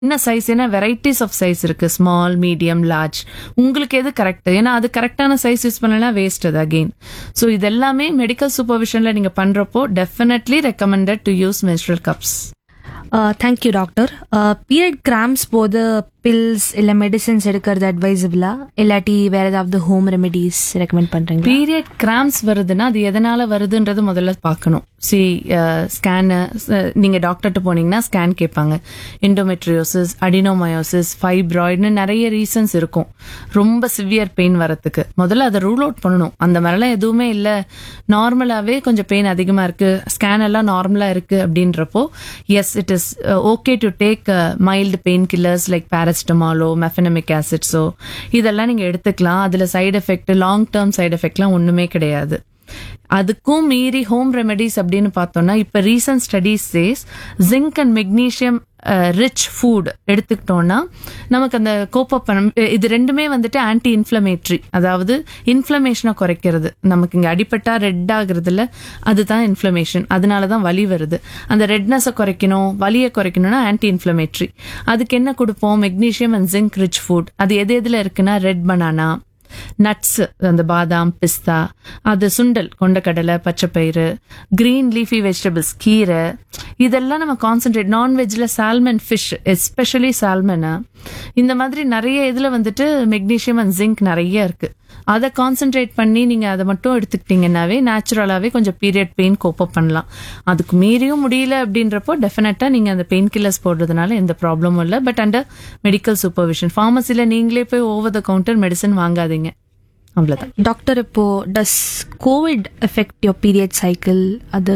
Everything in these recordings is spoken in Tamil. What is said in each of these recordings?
என்ன சைஸ் ஏன்னா வெரைட்டிஸ் ஆஃப் சைஸ் இருக்கு ஸ்மால் மீடியம் லார்ஜ் உங்களுக்கு எது கரெக்ட் ஏன்னா அது கரெக்டான சைஸ் யூஸ் பண்ணலாம் வேஸ்ட் அது அகெயின் ஸோ இது எல்லாமே மெடிக்கல் சூப்பர்விஷன்ல நீங்க பண்றப்போ definitely recommended to use menstrual cups thank you doctor period cramps போது பில்ஸ் இல்லை மெடிசின்ஸ் எடுக்கிறது அட்வைசபிளா இல்லாட்டி வேற ஏதாவது ஹோம் ரெமெடிஸ் ரெக்கமெண்ட் பண்றீங்க பீரியட் கிராம்ஸ் வருதுன்னா அது எதனால வருதுன்றது முதல்ல பார்க்கணும் சி ஸ்கேனு நீங்க டாக்டர்கிட்ட போனீங்கன்னா ஸ்கேன் கேட்பாங்க எண்டோமெட்ரியோசிஸ் அடினோமயோசிஸ் ஃபைப்ராய்டுன்னு நிறைய ரீசன்ஸ் இருக்கும் ரொம்ப சிவியர் பெயின் வரத்துக்கு முதல்ல அதை ரூல் அவுட் பண்ணணும் அந்த மாதிரிலாம் எதுவுமே இல்லை நார்மலாவே கொஞ்சம் பெயின் அதிகமா இருக்கு ஸ்கேன் எல்லாம் நார்மலா இருக்கு அப்படின்றப்போ yes it is okay to take mild pain killers like பேரஸ்டமாலோ மெஃபனமிக் ஆசிட்ஸோ இதெல்லாம் நீங்க எடுத்துக்கலாம் அதுல side effect long term side எஃபெக்ட்லாம் ஒண்ணுமே கிடையாது அதுக்கும் மீறி ஹோம் ரெமெடிஸ் அப்படின்னு பார்த்தோம்னா இப்ப recent studies says zinc and magnesium rich food எடுத்துக்கிட்டோம்னா நமக்கு அந்த கோப்பப்பனம் இது ரெண்டுமே வந்துட்டு ஆன்டி இன்ஃப்ளமேட்ரி அதாவது இன்ஃப்ளமேஷனை குறைக்கிறது நமக்கு இங்க அடிப்பட்டா ரெட் ஆகுறதுல அதுதான் இன்ஃப்ளமேஷன் அதனால தான் வலி வருது அந்த ரெட்னஸை குறைக்கணும் வலியை குறைக்கணும்னா ஆன்டி இன்ஃப்ளமேட்ரி அதுக்கு என்ன கொடுப்போம் magnesium and zinc rich food அது எது எதுல இருக்குன்னா ரெட் பனானா நட்ஸ் அந்த பாதாம் பிஸ்தா அது சுண்டல் கொண்டக்கடலை பச்சைப்பயிறு கிரீன் லீஃபி வெஜிடபிள்ஸ் கீரை இதெல்லாம் நம்ம கான்சென்ட்ரேட் நான்வெஜ்ல சால்மன் ஃபிஷ் எஸ்பெஷலி சால்மனா இந்த மாதிரி நிறைய இதுல வந்துட்டு மெக்னீஷியம் அண்ட் ஜிங்க் நிறைய இருக்கு அதை கான்சென்ட்ரேட் பண்ணி நீங்க அதை மட்டும் எடுத்துக்கிட்டீங்கன்னாவே நேச்சுரலாவே கொஞ்சம் பீரியட் பெயின் கோப்பப் பண்ணலாம் அதுக்கு மீறியும் முடியல அப்படின்றப்போ டெஃபினட்டா நீங்க அந்த பெயின் கில்லர்ஸ் போடுறதுனால எந்த ப்ராப்ளமும் இல்லை பட் அண்டர் மெடிக்கல் சூப்பர்விஷன் ஃபார்மசில நீங்களே போய் ஓவர் த கவுண்டர் மெடிசன் வாங்காதீங்க அவ்வளவுதான் டாக்டர் இப்போ does covid effect your period cycle அது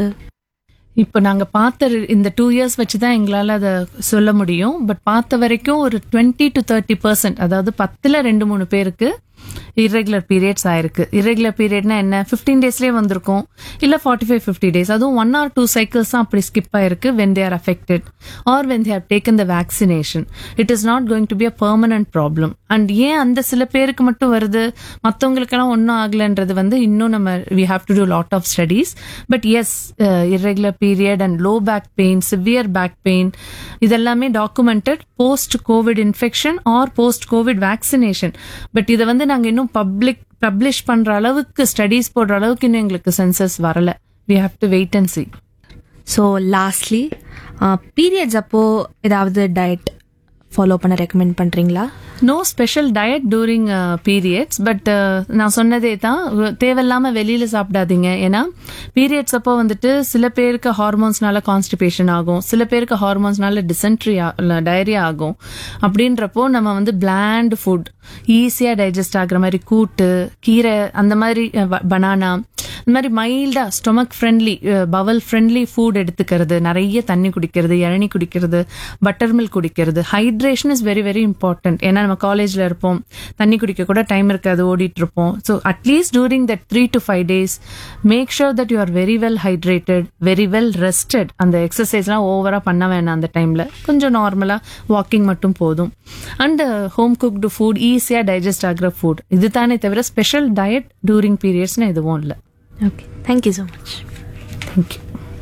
இப்போ நாங்க பார்த்த ரி- இந்த டூ இயர்ஸ் வச்சு தான் எங்களால அதை சொல்ல முடியும் பட் பார்த்த வரைக்கும் ஒரு டுவெண்ட்டி டு தேர்ட்டி பர்சன்ட் அதாவது பத்துல ரெண்டு மூணு பேருக்கு irregular பீரியட்ஸ் ஆயிருக்கு irregular பீரியட்னா என்ன ஃபிஃப்டீன் டேஸ்லேயே வந்திருக்கும் இல்ல ஃபார்ட்டி ஃபைவ் ஃபிஃப்டி டேஸ் அதுவும் ஒன் ஆர் டூ சைக்கிள்ஸ் தான் அப்படி ஸ்கிப் ஆயிருக்கு when they are affected or when they have taken the vaccination it is not going to be a permanent problem and ஏன் அந்த சில பேருக்கு மட்டும் வருது மற்றவங்களுக்கெல்லாம் ஒன்றும் ஆகலைன்றது வந்து இன்னும் நம்ம we have to do lot of studies but yes irregular period and low back pain severe back pain இதெல்லாமே documented post covid infection or post covid vaccination but இதை வந்து நாங்க இன்னும் பப்ளிக் பப்ளிஷ் பண்ற அளவுக்கு ஸ்டடீஸ் போடுற அளவுக்கு இன்னும் எங்களுக்கு சென்சஸ் வரல we have to wait and see so lastly periods அப்போ ஏதாவது டயட் ஃபாலோ பண்ண ரெக்கமெண்ட் பண்றீங்களா no special diet during periods but நான் சொன்னதே தான் தேவையில்லாம வெளியில சாப்பிடாதீங்க ஏன்னா பீரியட்ஸ் அப்போ வந்துட்டு சில பேருக்கு ஹார்மோன்ஸ்னால கான்ஸ்டிபேஷன் ஆகும் சில பேருக்கு ஹார்மோன்ஸ்னால டிசென்ட்ரி டயரியா ஆகும் அப்படின்றப்போ நம்ம வந்து பிளாண்ட் ஃபுட் ஈஸியா டைஜஸ்ட் ஆகுற மாதிரி கூட்டு கீரை அந்த மாதிரி பனானா இந்த மாதிரி மைல்டா stomach friendly bowel friendly food எடுத்துக்கிறது நிறைய தண்ணி குடிக்கிறது இளநி குடிக்கிறது பட்டர் மில்க் குடிக்கிறது hydration is very very important ஏன்னா நம்ம காலேஜ்ல இருப்போம் தண்ணி குடிக்க கூட டைம் இருக்காது ஓடிட்டு இருப்போம் so at least during that three to five days make sure that you are very well hydrated very well rested அந்த எக்ஸசைஸ்லாம் ஓவரா பண்ண வேணாம் அந்த டைம்ல கொஞ்சம் நார்மலா வாக்கிங் மட்டும் போதும் அண்ட் ஹோம் குக்டு ஃபுட் ஈஸியா டைஜஸ்ட் ஆகுற ஃபுட் இது தானே தவிர ஸ்பெஷல் டயட் டூரிங் பீரியட்ஸ்னு எதுவும் இல்லை okay thank you so much thank you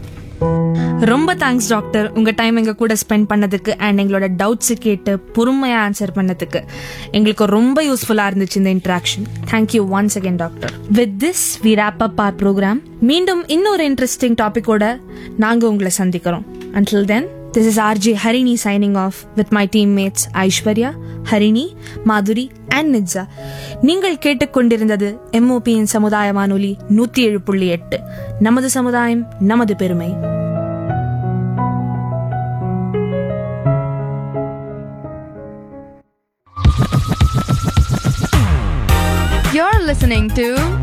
ரொம்ப தேங்க்ஸ் டாக்டர் உங்க டைம் எங்க கூட ஸ்பெண்ட் பண்ணதுக்கு அண்ட் எங்களோட டவுட்ஸ் கேட்டு பொறுமையா ஆன்சர் பண்ணதுக்கு எங்களுக்கு ரொம்ப யூஸ்ஃபுல்லா இருந்துச்சு இந்த interaction thank you once again doctor with this we wrap up our program மீண்டும் இன்னொரு இன்ட்ரெஸ்டிங் டாபிக்கோட நாங்க உங்களை சந்திக்கிறோம் until then this is RJ Harini signing off with my teammates Aishwarya Harini Madhuri and Nitsa நீங்கள் கேட்டுக்கொண்டிருந்தது எம்ஓபியின் சமுதாய வானொலி நூத்தி ஏழு புள்ளி எட்டு நமது சமுதாயம் நமது பெருமை You're listening to